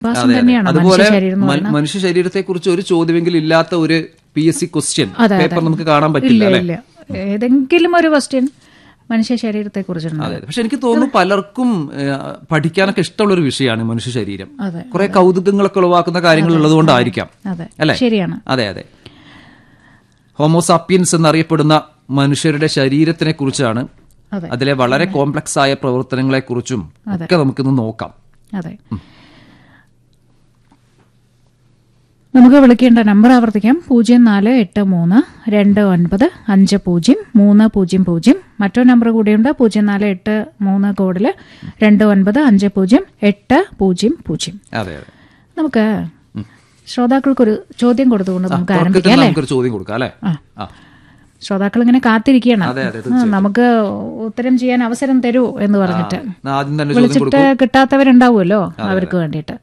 വാസം അതെ, അതെ. തന്നെയാണ് അതുപോലെ മനുഷ്യ ശരീരം എന്ന് മ- പറയുന്നത് മനുഷ്യ ശരീരത്തെ കുറിച്ച് ഒരു ചോദ്യമെങ്കിലും ഇല്ലാത്ത ഒരു പി എസ് സി ക്വസ്റ്റ്യൻ അതെ, അതെ. പേപ്പർ നമുക്ക് കാണാൻ പറ്റില്ല ഇല്ല അല്ലെ ഇല്ല ഏതെങ്കിലും ഒരു ക്വസ്റ്റ്യൻ മനുഷ്യ ശരീരത്തെ കുറിച്ചുണ്ട് അതെ പക്ഷെ എനിക്ക് തോന്നുന്നു പലർക്കും ഏഹ്, പഠിക്കാനൊക്കെ ഇഷ്ടമുള്ള ഒരു വിഷയമാണ് മനുഷ്യ ശരീരം അതെ കുറെ കൗതുകങ്ങളൊക്കെ ഉളവാക്കുന്ന കാര്യങ്ങൾ ഉള്ളത് കൊണ്ടായിരിക്കാം അതെ അല്ലേ ശരിയാണ് അതെ അതെ ഹോമോസാപ്പിയൻസ് എന്നറിയപ്പെടുന്ന മനുഷ്യരുടെ ശരീരത്തിനെ കുറിച്ചാണ് അതെ അതിലെ വളരെ കോംപ്ലക്സ് ആയ പ്രവർത്തനങ്ങളെ കുറിച്ചും ഒക്കെ നമുക്കിന്ന് നോക്കാം അതെ നമുക്ക് വിളിക്കേണ്ട നമ്പർ ആവർത്തിക്കാം പൂജ്യം നാല് എട്ട് മൂന്ന് രണ്ട് ഒൻപത് അഞ്ച് പൂജ്യം മൂന്ന് പൂജ്യം പൂജ്യം മറ്റൊരു നമ്പർ കൂടിയുണ്ട് പൂജ്യം നാല് എട്ട് മൂന്ന് കോഡിൽ രണ്ട് ഒൻപത് അഞ്ച് പൂജ്യം എട്ട് പൂജ്യം പൂജ്യം അതെ അതെ നമുക്ക് ശ്രോതാക്കൾക്കൊരു ചോദ്യം കൊടുത്തുകൊണ്ട് നമുക്ക് തുടക്കത്തിൽ ആരംഭിക്കാം അല്ലേ നമുക്കൊരു ചോദ്യം കൊടുക്കാം അല്ലെ ആ ആ ശ്രോതാക്കൾ ഇങ്ങനെ കാത്തിരിക്കുകയാണ് അതെ, അതെ, ആ, നമുക്ക് ഉത്തരം ചെയ്യാൻ അവസരം തരൂ എന്ന് പറഞ്ഞിട്ട് എന്നാ ആദ്യം തന്നെ ചോദ്യം വിളിച്ചിട്ട് കൊടുക്കും കിട്ടാത്തവരുണ്ടാവുമല്ലോ അവർക്ക് വേണ്ടിയിട്ട്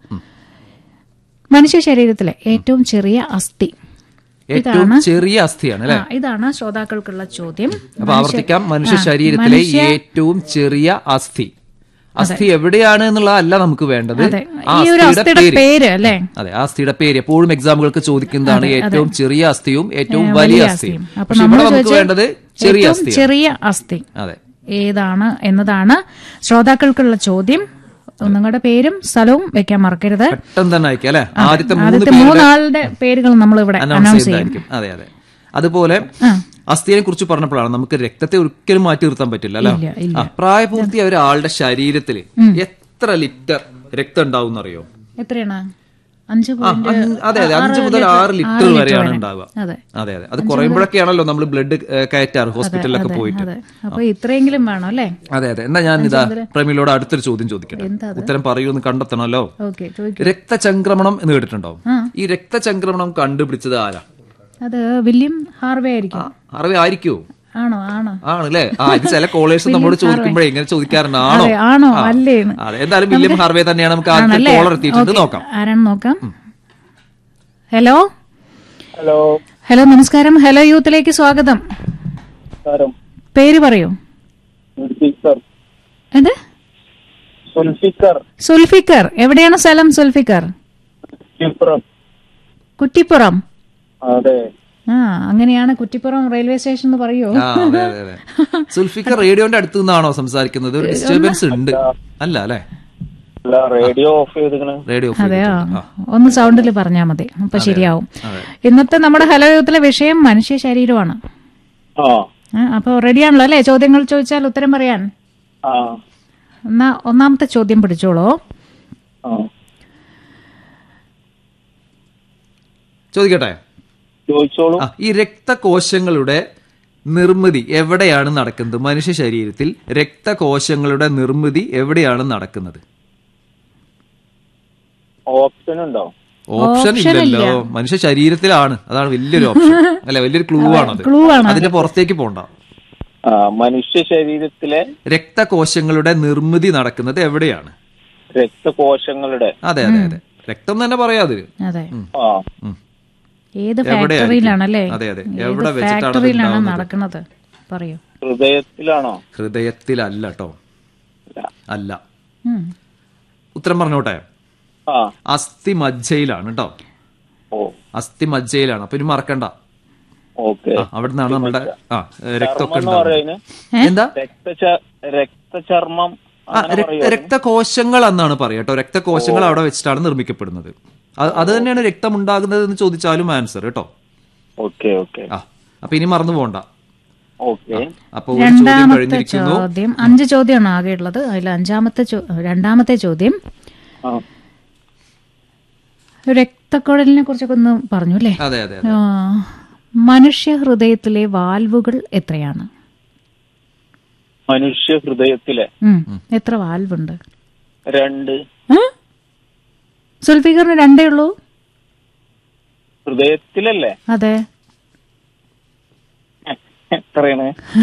മനുഷ്യ ശരീരത്തിലെ ഏറ്റവും ചെറിയ അസ്ഥി ഏറ്റവും ചെറിയ അസ്ഥിയാണ് അല്ലെ ആ, ഇതാണ് ശ്രോതാക്കൾക്കുള്ള ചോദ്യം അപ്പൊ ആവർത്തിക്കാം മനുഷ്യ ശരീരത്തിലെ ഏറ്റവും ചെറിയ അസ്ഥി അസ്ഥി എവിടെയാണ് എന്നുള്ളതല്ല നമുക്ക് വേണ്ടത് അതെ ആ ഈ ഒരു അസ്ഥിയുടെ അസ്ഥിയുടെ പേര് പേര് അല്ലേ അതെ ആ അസ്ഥിയുടെ പേര് എപ്പോഴും എക്സാമുകൾക്ക് ചോദിക്കുന്നതാണ് ഏറ്റവും ചെറിയ അസ്ഥിയും ഏറ്റവും വലിയ വലിയ അസ്ഥിയും അസ്ഥിയും. അപ്പൊ പക്ഷെ നമ്മൾ ഇവിടെ നമുക്ക് ചോദിച്ചത് വേണ്ടത് ചെറിയ ഏറ്റവും അസ്ഥി ചെറിയ അസ്ഥി അതെ ഏതാണ് എന്നതാണ് ശ്രോതാക്കൾക്കുള്ള ചോദ്യം നിങ്ങളുടെ പേരും സ്ഥലവും വെക്കാൻ മറക്കരുത് പെട്ടെന്ന് തന്നെ അയക്കാം അല്ലെ ആദ്യത്തെ മൂന്ന് ആദ്യത്തെ മൂന്നാളുടെ പേരുകൾ നമ്മൾ ഇവിടെ അനൗൺസ് അനൗൺസ് ചെയ്യും ചെയ്യുന്നതായിരിക്കും അതെ അതെ അതുപോലെ ആ. അസ്ഥിയെ കുറിച്ച് പറഞ്ഞപ്പോഴാണ് നമുക്ക് രക്തത്തെ ഒരിക്കലും മാറ്റി നിർത്താൻ പറ്റില്ല അല്ലെ ഇല്ല ഇല്ല ആ, പ്രായപൂർത്തിയായ ഒരാളുടെ ശരീരത്തിൽ എത്ര ലിറ്റർ രക്തം ഉണ്ടാവും എന്നറിയോ എത്രയാണ് അഞ്ച് ആ, പോയിന്റ് അഞ്ച്- അതെ അതെ അഞ്ച് മുതൽ ആറ് ലിറ്റർ വരെയാണ് ഉണ്ടാവുക അതെ അതെ അതെ അത് കുറയുമ്പോഴൊക്കെയാണല്ലോ നമ്മൾ ബ്ലഡ് കയറ്റാറ് ഹോസ്പിറ്റലിലൊക്കെ പോയിട്ട് അതെ അപ്പൊ ഇത്രയെങ്കിലും വേണം അല്ലേ അതെ അതെ എന്നാ ഞാൻ ഇതാ പ്രമിലോട് അടുത്തൊരു ചോദ്യം ചോദിക്കട്ടെ എന്താ ഉത്തരം പറയൂന്ന് കണ്ടെത്തണമല്ലോ ഓക്കെ ചോദിക്കും രക്തചംക്രമണം എന്ന് കേട്ടിട്ടുണ്ടോ ആ. ഈ രക്തചംക്രമണം കണ്ടുപിടിച്ചത് ആരാ അത് വില്യം ഹാർവേ ആയിരിക്കും അറിവേ ആയിരിക്കുമോ ആണോ ആണോ ആണല്ലേ ആ ഇത് ചില കോളേഴ്സ് നമ്മളോട് ചോദിക്കുമ്പോഴേ ഇങ്ങനെ ചോദിക്കാറുണ്ട് ആണോ അതെ ആണോ ആ. അല്ലേന്ന് അതെ എന്തായാലും വില്യം ഹാർവേ തന്നെയാണ് നമുക്ക് ആദ്യത്തെ ആണല്ലേ കോളർ എത്തിയിട്ടുണ്ട് ഓക്കേ. നോക്കാം ആരാണ് നോക്കാം ഹലോ ഹലോ ഹലോ നമസ്കാരം ഹലോ യൂത്തിലേക്ക് സ്വാഗതം നമസ്കാരം പേര് പറയൂ സുൽഫിക്കർ എന്ത് സുൽഫിക്കർ സുൽഫിക്കർ എവിടെയാണ് സ്ഥലം സുൽഫിക്കർ ചിത്രം കുറ്റിപ്പുറം അതെ ആ അങ്ങനെയാണ് കുറ്റിപ്പുറം റെയിൽവേ സ്റ്റേഷൻ എന്ന് പറയൂ ആ അതെ അതെ അതെ സുൽഫിക്കർ റേഡിയോന്റെ അടുത്ത് നിന്നാണോ സംസാരിക്കുന്നത് ഒരു ഡിസ്റ്റർബൻസ് ഉണ്ട് അല്ല അല്ലേ അല്ല റേഡിയോ ഓഫ് ചെയ്തിക്കണ് റേഡിയോ അതെയോ ഒന്ന് സൗണ്ടിൽ പറഞ്ഞാൽ മതി അപ്പൊ ശരിയാവും ഇന്നത്തെ നമ്മുടെ ഹലോ യൂത്തിലെ വിഷയം മനുഷ്യ ശരീരമാണ് ആ ആ, അപ്പൊ റെഡിയാണല്ലോ അല്ലേ ചോദ്യങ്ങൾ ചോദിച്ചാൽ ഉത്തരം പറയാൻ ആ എന്നാ ഒന്നാമത്തെ ചോദ്യം പിടിച്ചോളൂ ആ ചോദിക്കട്ടെ ചോദിച്ചോളൂ ആ ഈ രക്തകോശങ്ങളുടെ നിർമ്മിതി എവിടെയാണ് നടക്കുന്നത് മനുഷ്യ ശരീരത്തിൽ രക്തകോശങ്ങളുടെ നിർമ്മിതി എവിടെയാണ് നടക്കുന്നത് ഓപ്ഷൻ ഉണ്ടോ ഓപ്ഷൻ ഇല്ലല്ലോ മനുഷ്യ ശരീരത്തിലാണ് അതാണ് വലിയൊരു ഓപ്ഷൻ അല്ലെ വലിയൊരു ക്ലൂ ആണത് ക്ലൂ ആണ് അതിന്റെ പുറത്തേക്ക് പോണ്ട ആ മനുഷ്യ ശരീരത്തിലെ രക്തകോശങ്ങളുടെ നിർമ്മിതി നടക്കുന്നത് എവിടെയാണ് രക്തകോശങ്ങളുടെ അതെ അതെ അതെ രക്തം തന്നെ പറയാതിര് അതെ ആ ഏത് എവിടെയായിരിക്കും? ഫാക്ടറിയിലാണല്ലേ അതെ, അതെ. ഏത് എവിടെ വെച്ചിട്ടാണ് അത് ഫാക്ടറിയിലാണ് ഉണ്ടാവുന്നത്? നടക്കുന്നത് പറയൂ ഹൃദയത്തിലാണോ ഹൃദയത്തിലല്ല കേട്ടോ ഇല്ല. അല്ല ഉം. ഉത്തരം പറഞ്ഞോട്ടെ ആ അസ്ഥി മജ്ജയിലാണ് കേട്ടോ ഓ അസ്ഥി മജ്ജയിലാണ് അപ്പൊ ഇനി മറക്കണ്ട ഓക്കെ ആ, അവിടെ നിന്നാണ് നമ്മുടെ ആ ഏ, രക്തമൊക്കെ എന്ന് ഉണ്ടാവുന്നത് പറയുന്നത് എന്താ രക്തച രക്തചർമ്മം ആ, രക്ത- രക്തകോശങ്ങൾ എന്നാണ് പറയാ കേട്ടോ രക്തകോശങ്ങൾ അവിടെ വെച്ചിട്ടാണ് നിർമ്മിക്കപ്പെടുന്നത് അത് അത് തന്നെയാണ് രക്തം ഉണ്ടാകുന്നത് എന്ന് ചോദിച്ചാലും ആൻസർ കേട്ടോ ഓക്കെ ഓക്കെ ആ അപ്പൊ ഇനി മറന്നു പോണ്ട ഓക്കെ അപ്പൊ ഒരു ചോദ്യം രണ്ടാമത്തെ കഴിഞ്ഞിരിക്കുന്നു ചോദ്യം അഞ്ച് ചോദ്യമാണ് ആകെ ഉള്ളത് അതിൽ അഞ്ചാമത്തെ ചോ- രണ്ടാമത്തെ ചോദ്യം ആ രക്തക്കുഴലിനെ കുറിച്ചൊക്കെ ഒന്ന് പറഞ്ഞു അല്ലേ അതെ അതെ ആ, മനുഷ്യ ഹൃദയത്തിലെ വാൽവുകൾ എത്രയാണ് മനുഷ്യ ഹൃദയത്തിലെ ഉം. എത്ര വാൽവുണ്ട് രണ്ട് ആ? സുൽഫിക്കറിന് രണ്ടേ ഉള്ളൂ ഹൃദയത്തിലല്ലേ അതെ എത്രയാണ്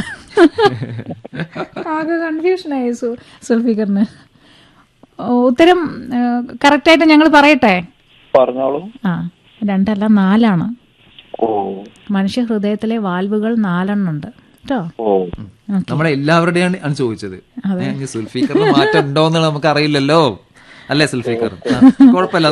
ആകെ കൺഫ്യൂഷനായി സു- സുൽഫിക്കറിന് ഓ, ഉത്തരം കറക്റ്റായിട്ട് ഞങ്ങൾ പറയട്ടെ പറഞ്ഞോളൂ ആ രണ്ടല്ല നാലാണ് ഓ മനുഷ്യ ഹൃദയത്തിലെ വാൽവുകൾ നാലെണ്ണം ഉണ്ട് കേട്ടോ ഓ നമ്മളെ എല്ലാവരുടെയാണ് ആണ് ചോദിച്ചത് ഏ, ഇനി സുൽഫീക്കറിന് മാറ്റം ഉണ്ടോ എന്ന് നമുക്ക് അറിയില്ലല്ലോ അല്ലേ സുൽഫീക്കർ ആ, കുഴപ്പമില്ല